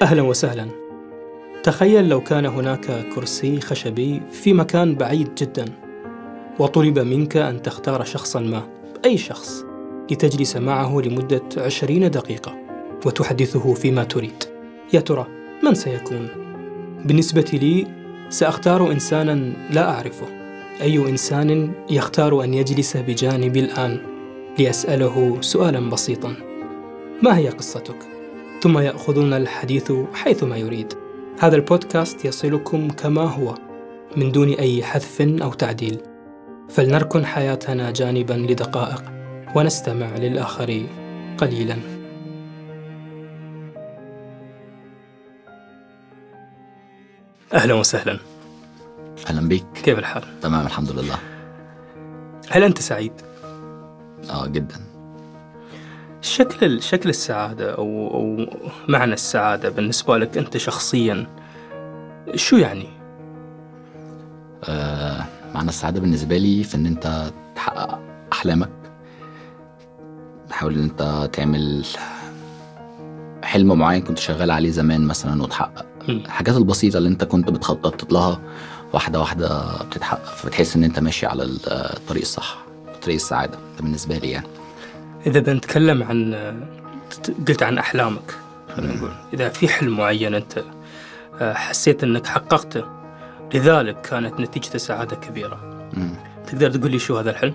أهلا وسهلا تخيل لو كان هناك كرسي خشبي في مكان بعيد جدا وطلب منك أن تختار شخصا ما أي شخص لتجلس معه لمدة عشرين دقيقة وتحدثه فيما تريد يا ترى من سيكون؟ بالنسبة لي سأختار إنسانا لا أعرفه أي إنسان يختار أن يجلس بجانبي الآن لأسأله سؤالا بسيطا ما هي قصتك؟ ثم يأخذون الحديث حيثما يريد هذا البودكاست يصلكم كما هو من دون أي حذف أو تعديل فلنركن حياتنا جانبا لدقائق ونستمع للآخر قليلا أهلا وسهلا اهلا بيك كيف الحال؟ تمام الحمد لله هل أنت سعيد؟ اه جدا شكل شكل السعادة أو أو معنى السعادة بالنسبة لك أنت شخصيا شو يعني؟ آه معنى السعادة بالنسبة لي في ان انت تحقق احلامك تحاول ان انت تعمل حلم معين كنت شغال عليه زمان مثلا وتحقق مم. الحاجات البسيطة اللي انت كنت بتخطط لها واحدة واحدة بتتحقق فبتحس ان انت ماشي على الطريق الصح طريق السعادة ده بالنسبة لي يعني إذا بنتكلم عن قلت عن أحلامك خلينا نقول إذا في حلم معين أنت آه، حسيت أنك حققته لذلك كانت نتيجته سعادة كبيرة مم. تقدر تقول لي شو هذا الحلم؟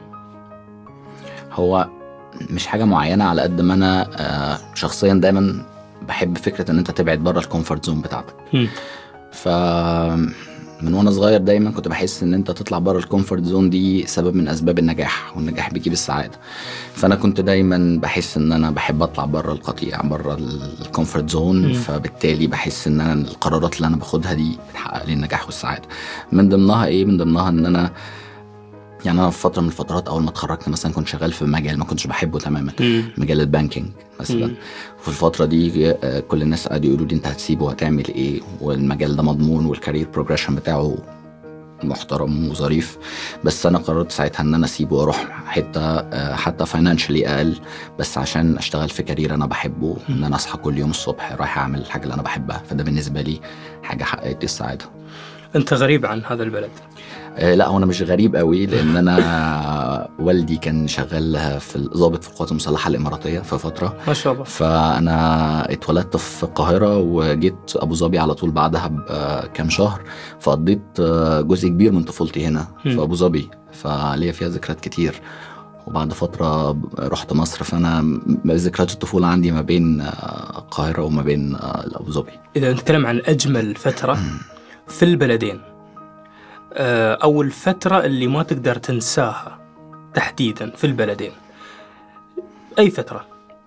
هو مش حاجة معينة على قد ما أنا آه، شخصيا دايما بحب فكرة إن أنت تبعد بره الكومفورت زون بتاعتك مم. ف من وانا صغير دايما كنت بحس ان انت تطلع بره الكومفورت زون دي سبب من اسباب النجاح والنجاح بيجيب السعاده فانا كنت دايما بحس ان انا بحب اطلع بره القطيع بره الكومفورت زون مم. فبالتالي بحس ان انا القرارات اللي انا باخدها دي بتحقق لي النجاح والسعاده من ضمنها ايه من ضمنها ان انا يعني انا في فتره من الفترات اول ما اتخرجت مثلا كنت شغال في مجال ما كنتش بحبه تماما مم. مجال البانكينج مثلا مم. في الفترة دي آه، كل الناس قعدوا يقولوا لي انت هتسيبه وهتعمل ايه والمجال ده مضمون والكارير بروجريشن بتاعه محترم وظريف بس انا قررت ساعتها ان انا اسيبه واروح حته آه، حتى فاينانشالي اقل بس عشان اشتغل في كارير انا بحبه ان انا اصحى كل يوم الصبح رايح اعمل الحاجه اللي انا بحبها فده بالنسبه لي حاجه حققت لي السعاده أنت غريب عن هذا البلد آه، لا هو انا مش غريب قوي لان انا والدي كان شغال في ضابط في القوات المسلحه الاماراتيه في فتره ما شاء الله فانا اتولدت في القاهره وجيت ابو ظبي على طول بعدها بكام شهر فقضيت جزء كبير من طفولتي هنا في مم. ابو ظبي فليا فيها ذكريات كتير وبعد فترة رحت مصر فأنا ذكريات الطفولة عندي ما بين القاهرة وما بين أبو ظبي إذا نتكلم عن أجمل فترة في البلدين آه، أو الفترة اللي ما تقدر تنساها تحديدا في البلدين أي فترة؟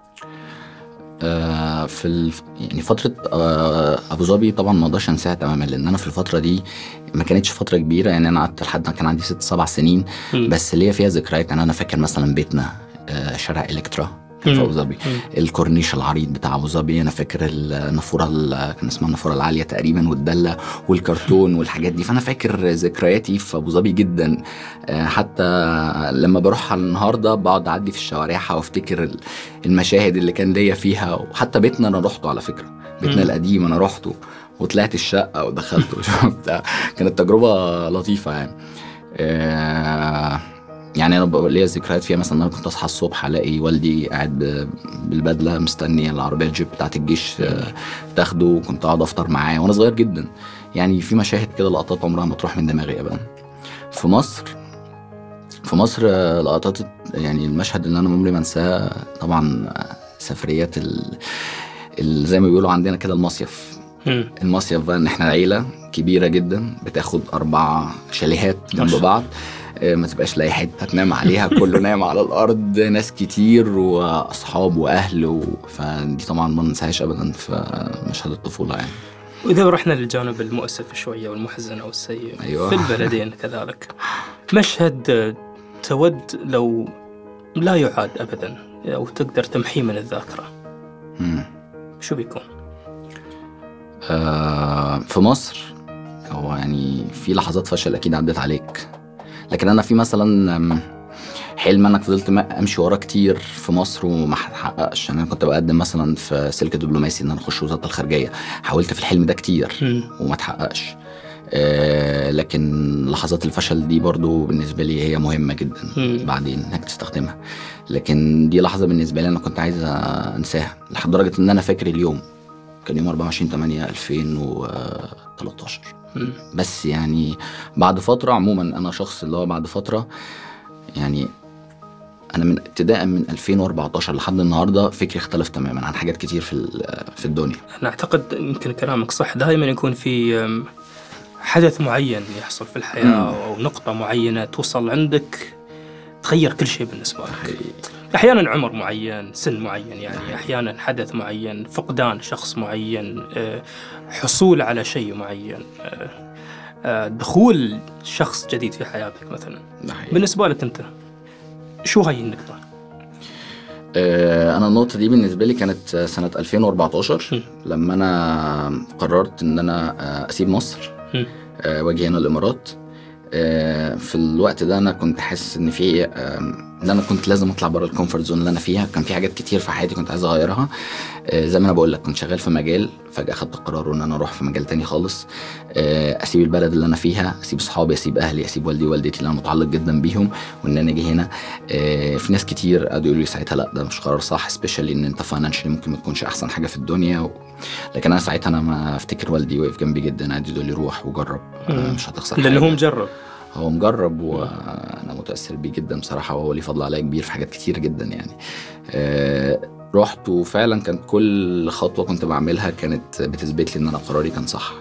آه، في ال... يعني فترة آه، أبو ظبي طبعا ما اقدرش انساها تماما لأن أنا في الفترة دي ما كانتش فترة كبيرة يعني أنا قعدت لحد ما كان عندي ست سبع سنين مم. بس ليا فيها ذكريات يعني أنا فاكر مثلا بيتنا آه، شارع إلكترا كان في مم. أبو ظبي مم. الكورنيش العريض بتاع ابو ظبي انا فاكر النافوره ال- كان اسمها النافوره العاليه تقريبا والدله والكرتون والحاجات دي فانا فاكر ذكرياتي في ابو ظبي جدا آه، حتى لما بروح على النهارده بقعد اعدي في الشوارعها وافتكر ال- المشاهد اللي كان ليا فيها وحتى بيتنا انا رحته على فكره بيتنا مم. القديم انا رحته وطلعت الشقه ودخلت وشفت كانت تجربه لطيفه يعني آه، يعني انا بقى ليا ذكريات فيها مثلا انا كنت اصحى الصبح الاقي والدي قاعد ب- بالبدله مستني العربيه الجيب بتاعت الجيش آه، تاخده وكنت اقعد افطر معاه وانا صغير جدا يعني في مشاهد كده لقطات عمرها ما تروح من دماغي ابدا في مصر في مصر آه، لقطات يعني المشهد اللي انا عمري ما انساه طبعا آه، سفريات ال... ال... زي ما بيقولوا عندنا كده المصيف مم. المصيف بقى ان احنا عيله كبيره جدا بتاخد اربع شاليهات ما جنب شاء بعض آه، ما تبقاش لاقي حته تنام عليها كله نايم على الارض ناس كتير واصحاب واهل و... فدي طبعا ما ننساهاش ابدا في مشهد الطفوله يعني وإذا رحنا للجانب المؤسف شوية والمحزن أو السيء أيوة. في البلدين كذلك مشهد آه، تود لو لا يعاد أبدا أو تقدر تمحيه من الذاكرة مم. شو بيكون؟ آه، في مصر هو يعني في لحظات فشل اكيد عدت عليك لكن انا في مثلا أم، حلم انك فضلت ما- امشي وراه كتير في مصر وما حققش يعني انا كنت بقدم مثلا في سلك دبلوماسي ان انا اخش وزاره الخارجيه حاولت في الحلم ده كتير مم. وما تحققش آه لكن لحظات الفشل دي برضو بالنسبه لي هي مهمه جدا مم. بعدين انك تستخدمها لكن دي لحظه بالنسبه لي انا كنت عايز انساها لحد درجه ان انا فاكر اليوم كان يوم 24 8 2013 مم. بس يعني بعد فتره عموما انا شخص اللي هو بعد فتره يعني انا من ابتداء من 2014 لحد النهارده فكري اختلف تماما عن حاجات كتير في ال- في الدنيا أنا أعتقد يمكن كلامك صح دائما يكون في أم، حدث معين يحصل في الحياة مم. أو نقطة معينة توصل عندك تغير كل شيء بالنسبة لك أحيانا عمر معين سن معين يعني أحيانا حدث معين فقدان شخص معين أه، حصول على شيء معين أه، أه، دخول شخص جديد في حياتك مثلا ده حقيقي. بالنسبة لك أنت شو هاي النقطة؟ آه، انا النقطه دي بالنسبه لي كانت آه، سنه 2014 م. لما انا قررت ان انا آه، اسيب مصر م. آه، واجي هنا الامارات آه، في الوقت ده انا كنت حاسس ان في آه، ان انا كنت لازم اطلع بره الكومفورت زون اللي انا فيها كان في حاجات كتير في حياتي كنت عايز اغيرها آه، زي ما انا بقول لك كنت شغال في مجال فجاه خدت قرار ان انا اروح في مجال تاني خالص آه، اسيب البلد اللي انا فيها اسيب اصحابي اسيب اهلي اسيب والدي ووالدتي اللي انا متعلق جدا بيهم وان انا اجي هنا آه، في ناس كتير قعدوا يقولوا لي ساعتها لا ده مش قرار صح سبيشالي ان انت فاينانشالي ممكن ما تكونش احسن حاجه في الدنيا و... لكن انا ساعتها انا ما افتكر والدي وقف جنبي جدا قعد يقول لي روح وجرب آه، مم. مش هتخسر لأنه حاجة. هو مجرب هو مجرب وانا متاثر بيه جدا بصراحه وهو ليه فضل عليا كبير في حاجات كتير جدا يعني آه رحت وفعلا كانت كل خطوه كنت بعملها كانت بتثبت لي ان انا قراري كان صح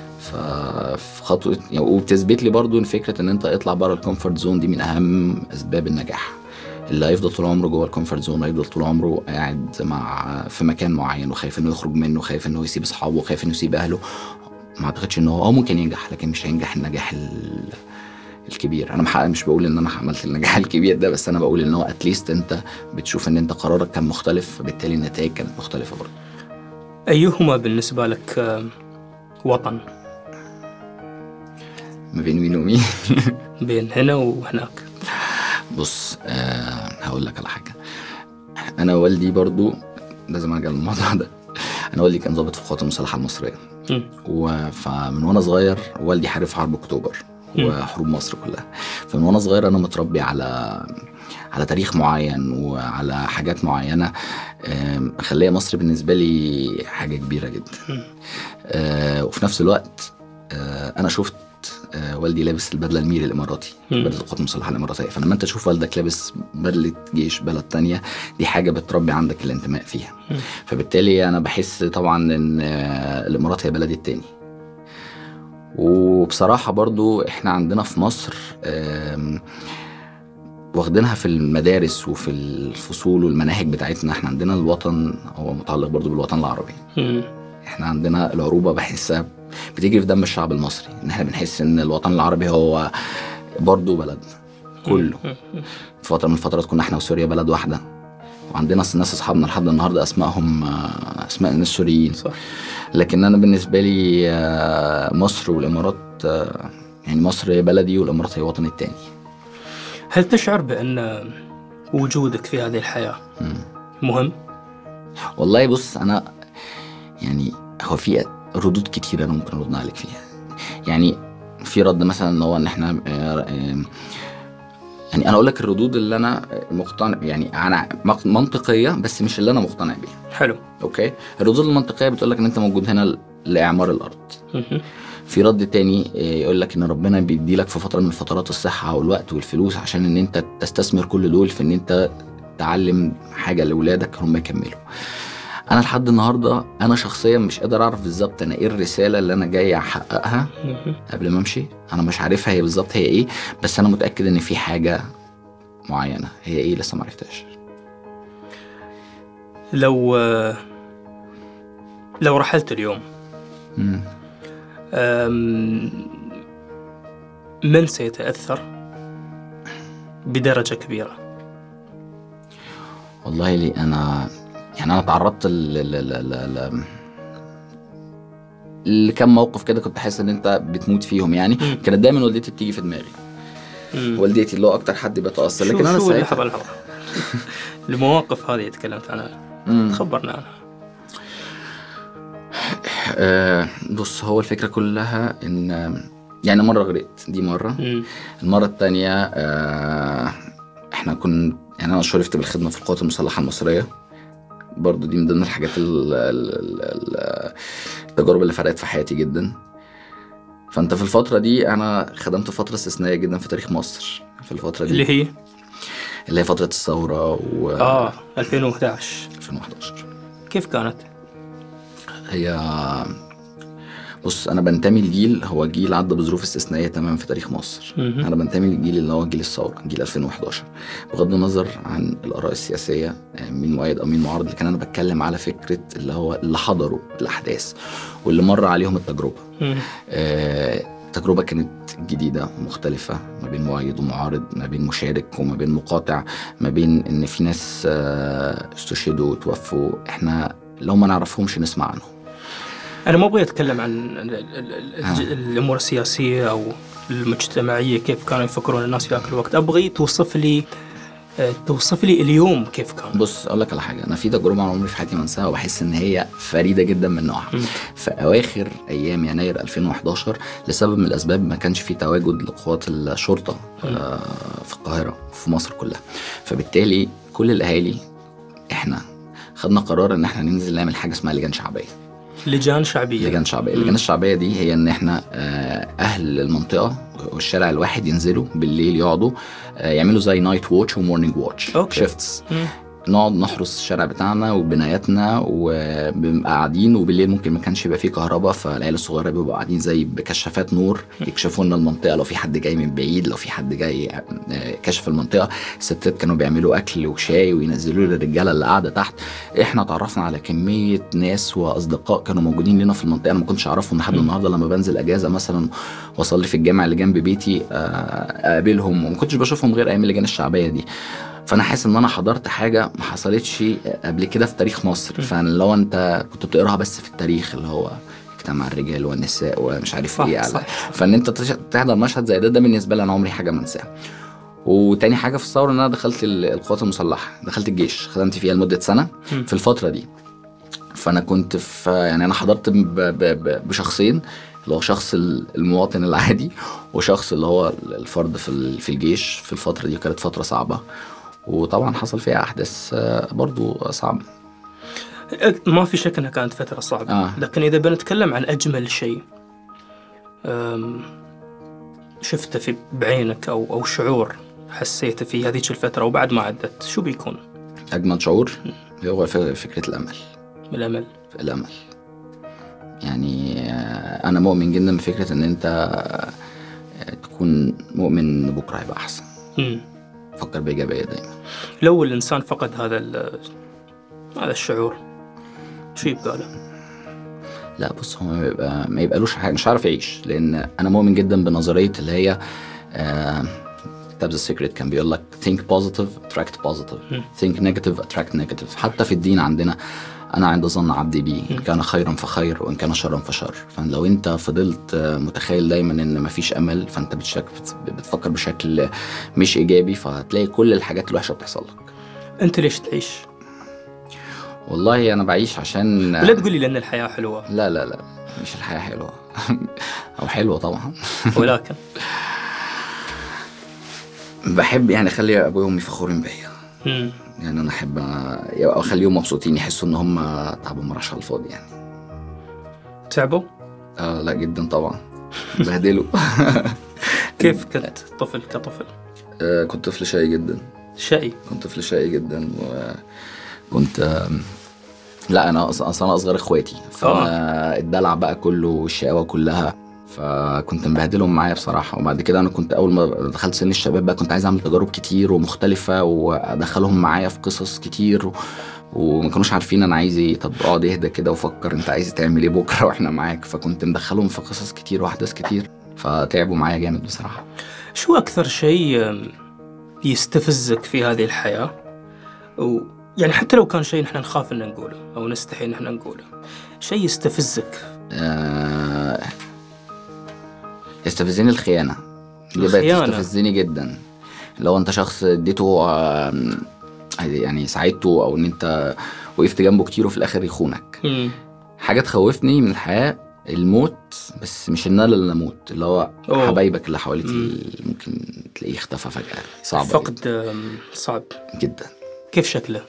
ففي خطوه يعني وبتثبت لي برضو ان فكره ان انت اطلع بره الكومفورت زون دي من اهم اسباب النجاح اللي هيفضل طول عمره جوه الكومفورت زون هيفضل طول عمره قاعد مع في مكان معين وخايف انه يخرج منه خايف انه يسيب اصحابه خايف انه يسيب اهله ما اعتقدش ان هو اه ممكن ينجح لكن مش هينجح النجاح ال- الكبير انا محقق مش بقول ان انا عملت النجاح الكبير ده بس انا بقول ان هو اتليست انت بتشوف ان انت قرارك كان مختلف فبالتالي النتائج كانت مختلفه برضه أيهما بالنسبة لك أم، وطن ما بين مين ومين بين هنا وهناك بص آه هقول لك على حاجه انا والدي برضو لازم ارجع للموضوع ده انا والدي كان ضابط في القوات المسلحه المصريه مم. و- فمن وانا صغير والدي حارب في حرب اكتوبر مم. وحروب مصر كلها فمن وانا صغير انا متربي على على تاريخ معين وعلى حاجات معينه آم، مخليه مصر بالنسبه لي حاجه كبيره جدا مم. آه، وفي نفس الوقت آه، انا شفت آه، والدي لابس البدله الميري الاماراتي مم. بدله القوات المسلحه الاماراتيه فلما انت تشوف والدك لابس بدله جيش بلد تانية دي حاجه بتربي عندك الانتماء فيها مم. فبالتالي انا بحس طبعا ان آه، الامارات هي بلدي التاني وبصراحة برضو احنا عندنا في مصر آم، واخدينها في المدارس وفي الفصول والمناهج بتاعتنا احنا عندنا الوطن هو متعلق برضو بالوطن العربي مم. احنا عندنا العروبة بحسها بتجري في دم الشعب المصري ان احنا بنحس ان الوطن العربي هو برضو بلدنا كله مم. في فترة من الفترات كنا احنا وسوريا بلد واحدة وعندنا ناس اصحابنا لحد النهارده اسمائهم آه، اسماء ناس سوريين صح لكن انا بالنسبه لي آه، مصر والامارات آه، يعني مصر هي بلدي والامارات هي وطني التاني هل تشعر بأن وجودك في هذه الحياة مم. مهم؟ والله بص انا يعني هو في ردود كتير انا ممكن ارد عليك فيها يعني في رد مثلا اللي هو ان احنا آه، آه، يعني انا اقول لك الردود اللي انا مقتنع يعني انا مق- منطقيه بس مش اللي انا مقتنع بيها حلو اوكي الردود المنطقيه بتقول لك ان انت موجود هنا لاعمار الارض مهم. في رد تاني إيه، يقول لك ان ربنا بيدي لك في فتره من الفترات الصحه والوقت والفلوس عشان ان انت تستثمر كل دول في ان انت تعلم حاجه لاولادك هم يكملوا انا لحد النهارده انا شخصيا مش قادر اعرف بالظبط انا ايه الرساله اللي انا جاي احققها مهم. قبل ما امشي انا مش عارفها هي بالظبط هي ايه بس انا متاكد ان في حاجه معينه هي ايه لسه ما عرفتهاش لو لو رحلت اليوم مم. أم، من سيتأثر بدرجة كبيرة والله لي انا يعني انا تعرضت ل ل ل ل ل لكم موقف كده كنت حاسس ان انت بتموت فيهم يعني مم. كانت دايما والدتي بتيجي في دماغي مم. والدتي اللي هو اكتر حد بيتاثر شو لكن انا شو ساعتها لحظة لحظة المواقف هذه تكلمت عنها مم. خبرنا عنها آه بص هو الفكره كلها ان يعني مره غرقت دي مره مم. المره الثانيه آه احنا كنا يعني انا شرفت بالخدمه في القوات المسلحه المصريه برضو دي من ضمن الحاجات ال- ال- ال- التجارب اللي فرقت في حياتي جدا فانت في الفتره دي انا خدمت فتره استثنائيه جدا في تاريخ مصر في الفتره دي اللي هي اللي هي فتره الثوره و اه 2011 2011 كيف كانت؟ هي بص انا بنتمي لجيل هو جيل عدى بظروف استثنائيه تماما في تاريخ مصر مهم. انا بنتمي للجيل اللي هو جيل الثوره جيل 2011 بغض النظر عن الاراء السياسيه آه، مين مؤيد او مين معارض لكن انا بتكلم على فكره اللي هو اللي حضروا الاحداث واللي مر عليهم التجربه مم. آه، التجربة كانت جديدة مختلفة ما بين مؤيد ومعارض ما بين مشارك وما بين مقاطع ما بين إن في ناس آه، استشهدوا وتوفوا إحنا لو ما نعرفهمش نسمع عنهم انا ما ابغى اتكلم عن ال- ال- ال- آه. الامور السياسيه او المجتمعيه كيف كانوا يفكرون الناس في ذاك الوقت ابغي توصف لي آه، توصف لي اليوم كيف كان بص اقول لك على حاجه انا في تجربه انا عمري في حياتي ما انساها وبحس ان هي فريده جدا من نوعها مم. في اواخر ايام يناير 2011 لسبب من الاسباب ما كانش في تواجد لقوات الشرطه آه، في القاهره في مصر كلها فبالتالي كل الاهالي احنا خدنا قرار ان احنا ننزل نعمل حاجه اسمها لجان شعبيه لجان شعبيه لجان شعبيه مم. اللجان الشعبيه دي هي ان احنا آه، اهل المنطقه والشارع الواحد ينزلوا بالليل يقعدوا آه، يعملوا زي نايت واتش ومورنينج واتش أوكي. شيفتس مم. نقعد نحرس الشارع بتاعنا وبناياتنا وبنبقى قاعدين وبالليل ممكن ما كانش يبقى فيه كهرباء فالعيال الصغيره بيبقوا قاعدين زي بكشافات نور يكشفوا لنا المنطقه لو في حد جاي من بعيد لو في حد جاي آه، كشف المنطقه الستات كانوا بيعملوا اكل وشاي وينزلوا للرجاله اللي قاعده تحت احنا اتعرفنا على كميه ناس واصدقاء كانوا موجودين لنا في المنطقه انا ما كنتش اعرفهم لحد النهارده لما بنزل اجازه مثلا واصلي في الجامع اللي جنب بيتي آه، اقابلهم وما كنتش بشوفهم غير ايام اللجان الشعبيه دي فانا حاسس ان انا حضرت حاجه ما حصلتش قبل كده في تاريخ مصر فلو انت كنت بتقراها بس في التاريخ اللي هو اجتمع الرجال والنساء ومش عارف صح، ايه صح. على- فان انت تش- تحضر مشهد زي ده ده بالنسبه لي انا عمري حاجه ما انساها وتاني حاجه في الثوره ان انا دخلت ال- القوات المسلحه دخلت الجيش خدمت فيها لمده سنه مم. في الفتره دي فانا كنت في يعني انا حضرت ب- ب- ب- بشخصين اللي هو شخص ال- المواطن العادي وشخص اللي هو الفرد في ال- في الجيش في الفتره دي كانت فتره صعبه وطبعا حصل فيها احداث آه، برضو صعبه ما في شك انها كانت فتره صعبه آه. لكن اذا بنتكلم عن اجمل شيء أم، شفته في بعينك او او شعور حسيته في هذيك الفتره وبعد ما عدت شو بيكون اجمل شعور هو ف- فكره الامل الامل الامل يعني آه، انا مؤمن جدا بفكره ان انت آه، تكون مؤمن ان بكره هيبقى احسن مم. فكر بايجابيه دايما لو الانسان فقد هذا ال- هذا الشعور شو يبقى له؟ لا بص هو ما يبقى ما يبقالوش حاجه مش عارف يعيش لان انا مؤمن جدا بنظريه اللي هي آه، كتاب ذا سيكريت كان بيقول لك think positive attract positive مم. think negative attract negative حتى في الدين عندنا انا عند ظن عبدي بي ان كان خيرا فخير وان كان شرا فشر فلو انت فضلت آه، متخيل دايما ان مفيش امل فانت بتشك بتفكر بشكل مش ايجابي فهتلاقي كل الحاجات الوحشه بتحصل لك انت ليش تعيش؟ والله انا بعيش عشان ولا تقول لي لان الحياه حلوه لا لا لا مش الحياه حلوه او حلوه طبعا ولكن بحب يعني اخلي ابويا وامي فخورين بيا مم. يعني انا احب أ- اخليهم مبسوطين يحسوا ان هم تعبوا ما راحش على الفاضي يعني تعبوا؟ اه لا جدا طبعا بهدلوا كيف كنت طفل كطفل؟ آه كنت طفل شقي جدا شقي كنت طفل شقي جدا وكنت آم، لا انا أص- اصلا انا اصغر اخواتي فانا الدلع بقى كله والشقاوه كلها فكنت مبهدلهم معايا بصراحه وبعد كده انا كنت اول ما دخلت سن الشباب بقى كنت عايز اعمل تجارب كتير ومختلفه وادخلهم معايا في قصص كتير و... وما كانوش عارفين انا عايز ايه طب اقعد اهدى كده وفكر انت عايز تعمل ايه بكره واحنا معاك فكنت مدخلهم في قصص كتير واحداث كتير فتعبوا معايا جامد بصراحه شو أكثر شيء أم، يستفزك في هذه الحياة؟ و يعني حتى لو كان شيء نحن نخاف ان نقوله او نستحي ان احنا نقوله شيء يستفزك آه، يستفزني الخيانة دي بقت الخيانة. تستفزني جدا لو انت شخص اديته آم، يعني ساعدته او ان انت وقفت جنبه كتير وفي الاخر يخونك مم. حاجه تخوفني من الحياه الموت بس مش ان انا اللي اموت اللي هو أوه. حبايبك اللي حواليك مم. اللي ممكن تلاقيه اختفى فجاه صعب فقد آم، صعب جدا كيف شكله؟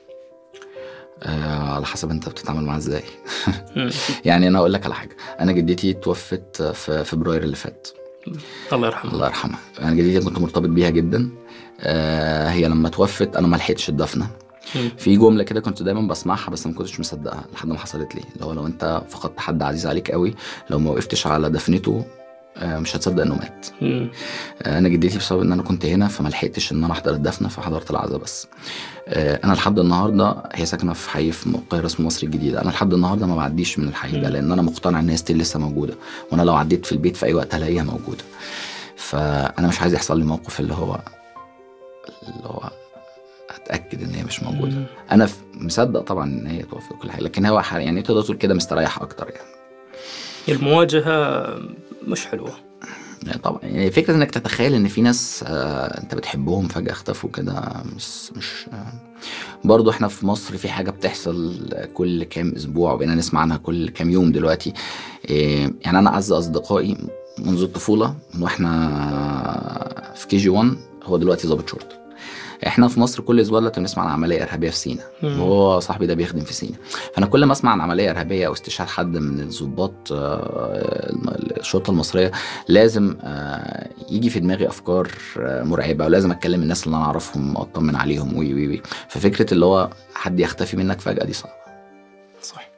آه على حسب انت بتتعامل معاه ازاي مم. يعني انا اقول لك على حاجه انا جدتي توفت في فبراير اللي فات الله يرحمه الله يرحمها انا جدتي كنت مرتبط بيها جدا آه هي لما توفت انا ما لحقتش الدفنه مم. في جمله كده كنت دايما بسمعها بس ما كنتش مصدقها لحد ما حصلت لي اللي هو لو انت فقدت حد عزيز عليك قوي لو ما وقفتش على دفنته آه، مش هتصدق انه مات مم. آه، انا جدتي بسبب ان انا كنت هنا فما لحقتش ان انا احضر الدفنه فحضرت العزاء بس آه، انا لحد النهارده هي ساكنه في حي في القاهره اسمه مصر الجديده انا لحد النهارده ما بعديش من الحي ده مم. لان انا مقتنع ان هي ستيل لسه موجوده وانا لو عديت في البيت في اي وقت هلاقيها موجوده فانا مش عايز يحصل لي موقف اللي هو اللي هو اتاكد ان هي مش موجوده مم. انا ف- مصدق طبعا ان هي توفت وكل حاجه لكن هو ح- يعني تقدر تقول كده مستريح اكتر يعني المواجهة مش حلوة يعني طبعا يعني فكره انك تتخيل ان في ناس آه انت بتحبهم فجاه اختفوا كده مش مش آه برضو احنا في مصر في حاجه بتحصل كل كام اسبوع وبقينا نسمع عنها كل كام يوم دلوقتي إيه يعني انا اعز اصدقائي منذ الطفوله من واحنا في كي جي 1 هو دلوقتي ضابط شرطه احنا في مصر كل اسبوع دلوقتي بنسمع عن عمليه ارهابيه في سينا مم. وهو صاحبي ده بيخدم في سينا فانا كل ما اسمع عن عمليه ارهابيه او استشهاد حد من الضباط آه، الشرطه المصريه لازم آه، يجي في دماغي افكار آه، مرعبه ولازم اتكلم الناس اللي انا اعرفهم اطمن عليهم وي وي وي ففكره اللي هو حد يختفي منك فجاه دي صعبه صح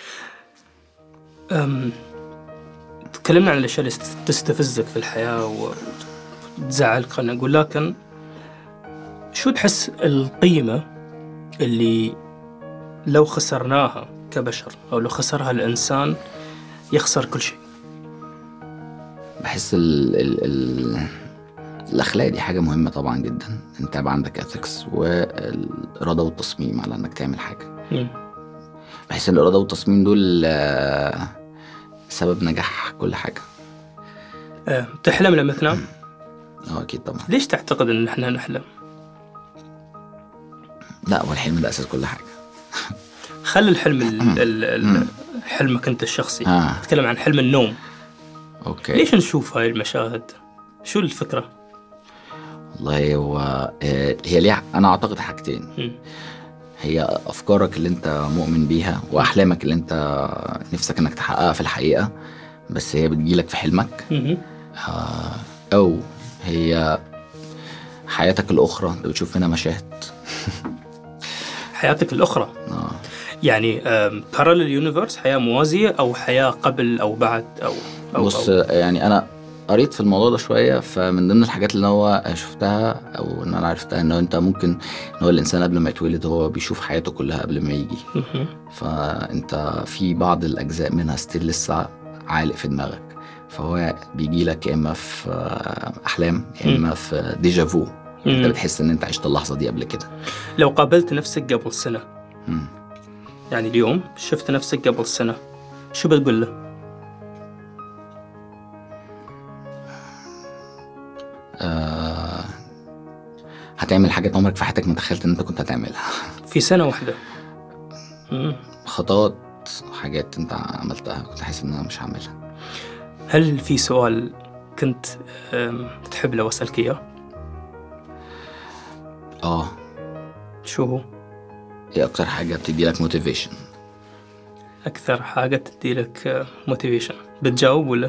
أم... تكلمنا عن الأشياء اللي تستفزك في الحياة وتزعلك خلينا نقول لكن شو تحس القيمة اللي لو خسرناها كبشر أو لو خسرها الإنسان يخسر كل شيء بحس ال ال ال الاخلاق دي حاجه مهمه طبعا جدا انت يبقى عندك اثكس والاراده والتصميم على انك تعمل حاجه مم. بحس ان الاراده والتصميم دول آه، سبب نجاح كل حاجه أه، تحلم لما تنام اه اكيد طبعا ليش تعتقد ان احنا نحلم لا هو الحلم ده اساس كل حاجه خلي الحلم ال... ال... ال... حلمك انت الشخصي اه تكلم عن حلم النوم اوكي ليش نشوف هاي المشاهد شو الفكرة والله هو آه، هي ليها انا اعتقد حاجتين مم. هي افكارك اللي انت مؤمن بيها واحلامك اللي انت نفسك انك تحققها في الحقيقه بس هي بتجيلك في حلمك مم. آه، او هي حياتك الاخرى انت بتشوف منها مشاهد حياتك الأخرى اه يعني بارالل يونيفرس حياة موازية أو حياة قبل أو بعد أو أو, بص أو. يعني انا قريت في الموضوع ده شويه فمن ضمن الحاجات اللي هو شفتها او ان انا عرفتها ان هو انت ممكن ان هو الانسان قبل ما يتولد هو بيشوف حياته كلها قبل ما يجي مهم. فانت في بعض الاجزاء منها ستيل لسه عالق في دماغك فهو بيجي لك يا اما في آه، احلام يا اما في ديجافو انت مم. بتحس ان انت عشت اللحظه دي قبل كده لو قابلت نفسك قبل سنة مم. يعني اليوم شفت نفسك قبل سنة شو بتقول له؟ آه هتعمل حاجات عمرك في حياتك ما تخيلت ان انت كنت هتعملها في سنة واحدة مم. خطوات حاجات انت عملتها كنت حاسس ان انا مش هعملها هل في سؤال كنت أم، تحب لو أسألك إياه؟ اه شو هو؟ ايه اكتر حاجه بتدي لك موتيفيشن أكثر حاجة تدي لك موتيفيشن بتجاوب ولا؟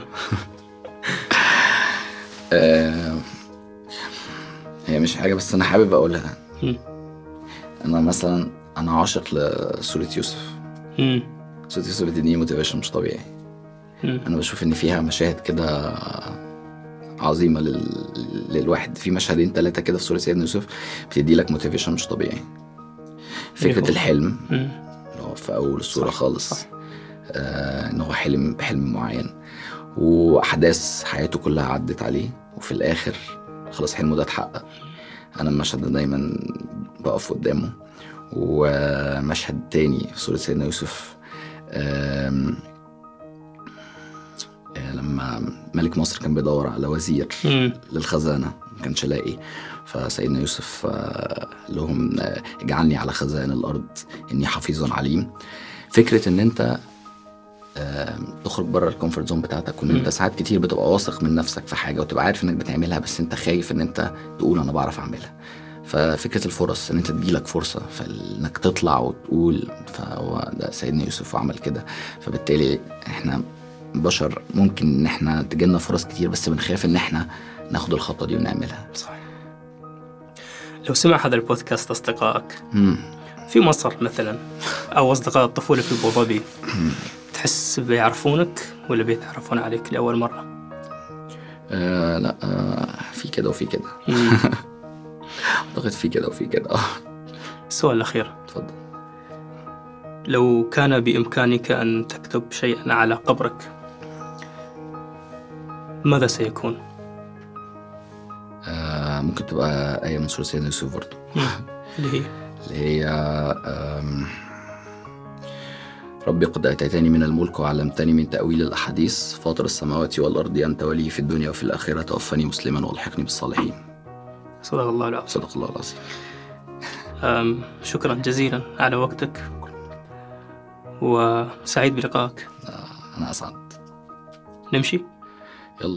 آه هي مش حاجه بس انا حابب اقولها مم. انا مثلا انا عاشق لسورة يوسف مم. سورة يوسف بتديني موتيفيشن مش طبيعي مم. انا بشوف ان فيها مشاهد كده عظيمه لل... للواحد في مشهدين ثلاثه كده في سورة سيدنا يوسف بتدي لك موتيفيشن مش طبيعي فكره يهو. الحلم مم. اللي هو في اول الصوره صح، خالص صح. آه ان هو حلم بحلم معين واحداث حياته كلها عدت عليه وفي الاخر خلاص حلمه ده اتحقق انا المشهد ده دايما بقف قدامه ومشهد تاني في سورة سيدنا يوسف آم، آه، لما ملك مصر كان بيدور على وزير مم. للخزانه ما كانش لاقي فسيدنا يوسف آه، لهم آه، اجعلني على خزائن الارض اني حفيظ عليم فكره ان انت آه، تخرج بره الكومفورت زون بتاعتك وان انت مم. ساعات كتير بتبقى واثق من نفسك في حاجه وتبقى عارف انك بتعملها بس انت خايف ان انت تقول انا بعرف اعملها ففكره الفرص ان انت تجيلك فرصه فانك تطلع وتقول فهو ده سيدنا يوسف وعمل كده فبالتالي احنا بشر ممكن ان احنا تجيلنا فرص كتير بس بنخاف ان احنا ناخد الخطوه دي ونعملها صح لو سمع هذا البودكاست أصدقائك مم. في مصر مثلا أو أصدقاء الطفولة في أبو ظبي تحس بيعرفونك ولا بيتعرفون عليك لأول مرة؟ آه لا آه في كده وفي كده مم. اعتقد في كده وفي كده اه السؤال الأخير اتفضل لو كان بإمكانك أن تكتب شيئا على قبرك ماذا سيكون؟ آه ممكن تبقى آية من سورة سيدنا يوسف برضه اللي هي اللي هي آم، ربي قد أتيتني من الملك وعلمتني من تأويل الأحاديث فاطر السماوات والأرض أنت ولي في الدنيا وفي الآخرة توفني مسلما والحقني بالصالحين صدق الله العظيم صدق الله العظيم أم، شكرا جزيلا على وقتك وسعيد بلقائك آه أنا أسعد نمشي؟ يلا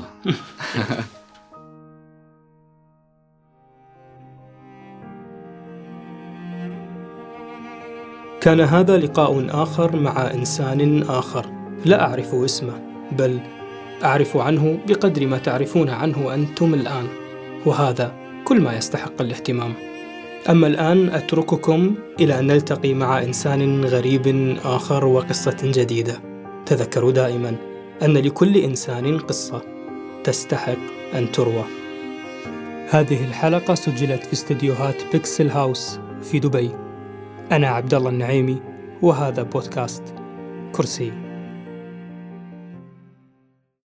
كان هذا لقاء آخر مع إنسان آخر لا أعرف اسمه بل أعرف عنه بقدر ما تعرفون عنه أنتم الآن وهذا كل ما يستحق الاهتمام أما الآن أترككم إلى أن نلتقي مع إنسان غريب آخر وقصة جديدة تذكروا دائما أن لكل إنسان قصة تستحق أن تروى هذه الحلقة سجلت في استديوهات بيكسل هاوس في دبي أنا عبد الله النعيمي وهذا بودكاست كرسي